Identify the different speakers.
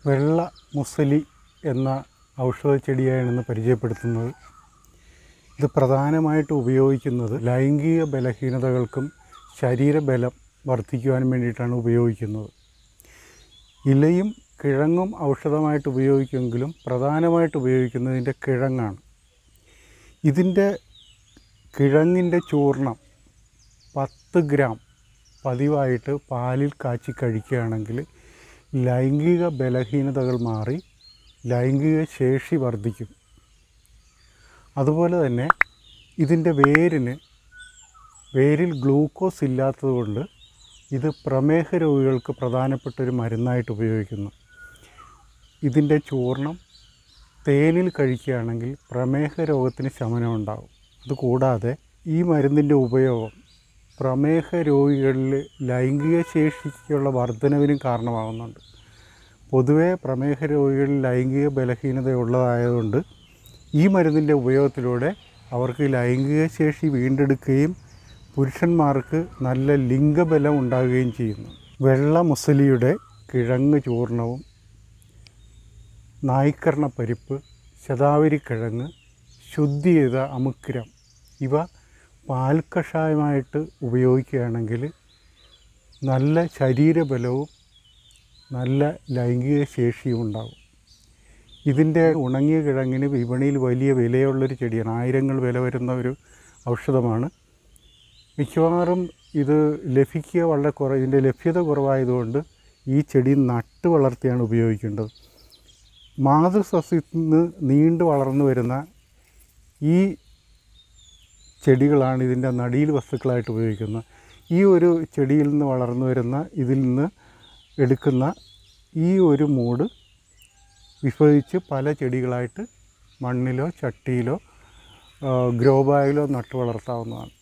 Speaker 1: വെള്ള മുസലി എന്ന ഔഷധ ചെടിയാണ് ഇന്ന് പരിചയപ്പെടുത്തുന്നത് ഇത് പ്രധാനമായിട്ട് ഉപയോഗിക്കുന്നത് ലൈംഗിക ബലഹീനതകൾക്കും ശരീരബലം വർദ്ധിക്കുവാനും വേണ്ടിയിട്ടാണ് ഉപയോഗിക്കുന്നത് ഇലയും കിഴങ്ങും ഔഷധമായിട്ട് ഉപയോഗിക്കുമെങ്കിലും പ്രധാനമായിട്ട് ഉപയോഗിക്കുന്നത് ഇതിൻ്റെ കിഴങ്ങാണ് ഇതിൻ്റെ കിഴങ്ങിൻ്റെ ചൂർണം പത്ത് ഗ്രാം പതിവായിട്ട് പാലിൽ കാച്ചി കഴിക്കുകയാണെങ്കിൽ ലൈംഗിക ബലഹീനതകൾ മാറി ലൈംഗിക ശേഷി വർദ്ധിക്കും അതുപോലെ തന്നെ ഇതിൻ്റെ വേരിന് വേരിൽ ഗ്ലൂക്കോസ് ഇല്ലാത്തതുകൊണ്ട് ഇത് പ്രമേഹ രോഗികൾക്ക് പ്രധാനപ്പെട്ട ഒരു മരുന്നായിട്ട് ഉപയോഗിക്കുന്നു ഇതിൻ്റെ ചൂർണം തേനിൽ കഴിക്കുകയാണെങ്കിൽ പ്രമേഹ രോഗത്തിന് ശമനം ഉണ്ടാകും അതുകൂടാതെ ഈ മരുന്നിൻ്റെ ഉപയോഗം പ്രമേഹ രോഗികളിൽ ലൈംഗിക ശേഷിക്കുള്ള വർധനവിനും കാരണമാകുന്നുണ്ട് പൊതുവേ പ്രമേഹ രോഗികളിൽ ലൈംഗിക ബലഹീനത ഉള്ളതായതുകൊണ്ട് ഈ മരുന്നിൻ്റെ ഉപയോഗത്തിലൂടെ അവർക്ക് ലൈംഗിക ശേഷി വീണ്ടെടുക്കുകയും പുരുഷന്മാർക്ക് നല്ല ലിംഗബലം ഉണ്ടാകുകയും ചെയ്യുന്നു വെള്ള മുസലിയുടെ കിഴങ്ങ് ചൂർണവും നായ്ക്കർണ പരിപ്പ് ശതാവരിക്കിഴങ്ങ് ശുദ്ധി ചെയ്ത അമുക്കിരം ഇവ പാൽ കഷായമായിട്ട് ഉപയോഗിക്കുകയാണെങ്കിൽ നല്ല ശരീരബലവും നല്ല ലൈംഗിക ശേഷിയും ഉണ്ടാകും ഇതിൻ്റെ ഉണങ്ങിയ കിഴങ്ങിന് വിപണിയിൽ വലിയ വിലയുള്ളൊരു ചെടിയാണ് ആയിരങ്ങൾ വില വരുന്ന ഒരു ഔഷധമാണ് മിക്കവാറും ഇത് ലഭിക്കുക വളരെ കുറ ഇതിൻ്റെ ലഭ്യത കുറവായതുകൊണ്ട് ഈ ചെടി നട്ട് വളർത്തിയാണ് ഉപയോഗിക്കേണ്ടത് മാതൃസസ്യത്തിൽ നിന്ന് നീണ്ടു വളർന്നു വരുന്ന ഈ ചെടികളാണ് ഇതിൻ്റെ നടീൽ വസ്തുക്കളായിട്ട് ഉപയോഗിക്കുന്നത് ഈ ഒരു ചെടിയിൽ നിന്ന് വളർന്നു വരുന്ന ഇതിൽ നിന്ന് എടുക്കുന്ന ഈ ഒരു മൂട് വിഭജിച്ച് പല ചെടികളായിട്ട് മണ്ണിലോ ചട്ടിയിലോ ഗ്രോ ബാഗിലോ നട്ടു വളർത്താവുന്നതാണ്